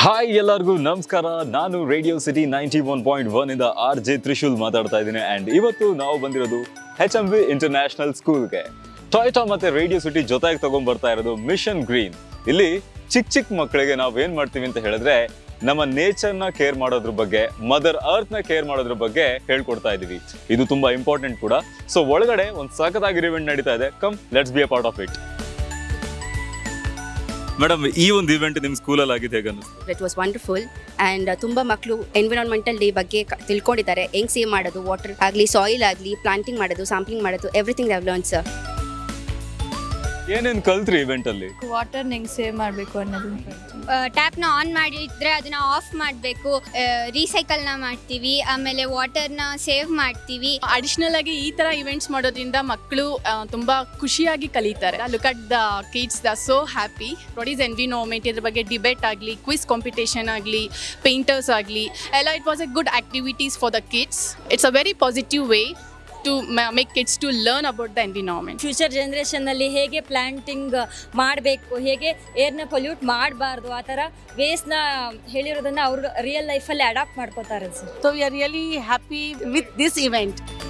Hi ಎಲ್ಲರಿಗೂ ನಮಸ್ಕಾರ ನಾನು radio city ninety one point one ಇಂದ ಆರ್ ಜೆ ತ್ರಿಶೂಲ್ ಮಾತಾಡ್ತಾ ಇದ್ದೀನಿ ಅಂಡ್ ಇವತ್ತು ನಾವು ಬಂದಿರೋದು ಎಚ್ ಎಂ ವಿ ಇಂಟರ್ನ್ಯಾಷನಲ್ ಸ್ಕೂಲ್ಗೆ ಟೊಯ್ಟಾ ಮತ್ತೆ ರೇಡಿಯೋ ಸಿಟಿ ಜೊತೆಗೆ ತಗೊಂಡ್ ಬರ್ತಾ ಇರೋದು ಮಿಷನ್ ಗ್ರೀನ್ ಇಲ್ಲಿ ಚಿಕ್ಕ ಚಿಕ್ಕ ಮಕ್ಕಳಿಗೆ ನಾವು ಏನ್ ಮಾಡ್ತೀವಿ ಅಂತ ಹೇಳಿದ್ರೆ ನಮ್ಮ ನೇಚರ್ನ ಕೇರ್ ಮಾಡೋದ್ರ ಬಗ್ಗೆ ಮದರ್ ಅರ್ತ್ ನ ಕೇರ್ ಮಾಡೋದ್ರ ಬಗ್ಗೆ ಹೇಳ್ಕೊಡ್ತಾ ಇದೀವಿ ಇದು ತುಂಬಾ ಇಂಪಾರ್ಟೆಂಟ್ ಕೂಡ ಸೊ ಒಳಗಡೆ ಒಂದು ಸಖತ್ತಾಗಿರೋ ಇವೆಂಟ್ ನಡೀತಾ ಇದೆ come let's be a part of it madam ಈ ಒಂದು ಇವೆಂಟ್ ನಿಮ್ ಸ್ಕೂಲಲ್ಲಿ ಆಗಿದೆ ಹೇಗೆ ಅನ್ನಿಸ್ತು ಇಟ್ ವಾಸ್ ವಂಡರ್ಫುಲ್ ಆ್ಯಂಡ್ ತುಂಬ ಮಕ್ಕಳು ಎನ್ವಿರಾನ್ಮೆಂಟಲ್ ಡೇ ಬಗ್ಗೆ ಕ- ತಿಳ್ಕೊಂಡಿದ್ದಾರೆ ಹೆಂಗ್ ಸೇವ್ ಮಾಡೋದು ವಾಟರ್ ಆಗಲಿ ಸಾಯಿಲ್ ಆಗಲಿ ಪ್ಲಾಂಟಿಂಗ್ ಮಾಡೋದು ಸಾಂಪ್ಲಿಂಗ್ ಮಾಡೋದು ಎವ್ರಿಥಿಂಗ್ ದೇ ಲರ್ನ್ ಸರ್ ಏನೇನ್ ಕಲ್ತ್ರಿ ಇವೆಂಟ್ ಅಲ್ಲಿ ವಾಟರ್ ಹೆಂಗೆ ಸೇವ್ ಮಾಡಬೇಕು ಅನ್ನೋದು ಟ್ಯಾಪ್ನ ಆನ್ ಮಾಡಿದ್ರೆ ಅದನ್ನ ಆಫ್ ಮಾಡಬೇಕು ರೀಸೈಕಲ್ನ ಮಾಡ್ತೀವಿ ಆಮೇಲೆ ವಾಟರ್ನ ಸೇವ್ ಮಾಡ್ತೀವಿ ಅಡಿಷ್ನಲ್ ಆಗಿ ಈ ತರ ಇವೆಂಟ್ಸ್ ಮಾಡೋದ್ರಿಂದ ಮಕ್ಕಳು ತುಂಬಾ ಖುಷಿಯಾಗಿ ಕಲಿತಾರೆ look at the kids the so happy what is environment ಇದ್ರ ಬಗ್ಗೆ ಡಿಬೇಟ್ ಆಗಲಿ ಕ್ವಿಸ್ ಕಾಂಪಿಟೇಷನ್ ಆಗಲಿ ಪೇಂಟರ್ಸ್ ಆಗಲಿ ಎಲ್ಲ it was a good activities for the kids it's a very positive way to make kids to learn about the environment future ಜನ್ರೇಷನ್ನಲ್ಲಿ ಹೇಗೆ planting ಮಾಡಬೇಕು ಹೇಗೆ ಏರ್ನ ಪೊಲ್ಯೂಟ್ ಮಾಡಬಾರ್ದು ಆ ಥರ ವೇಸ್ನ ಹೇಳಿರೋದನ್ನ ಅವರು ರಿಯಲ್ ಲೈಫಲ್ಲಿ ಅಡಾಪ್ಟ್ ಮಾಡ್ಕೋತಾರೆ sir So we are really happy with this event.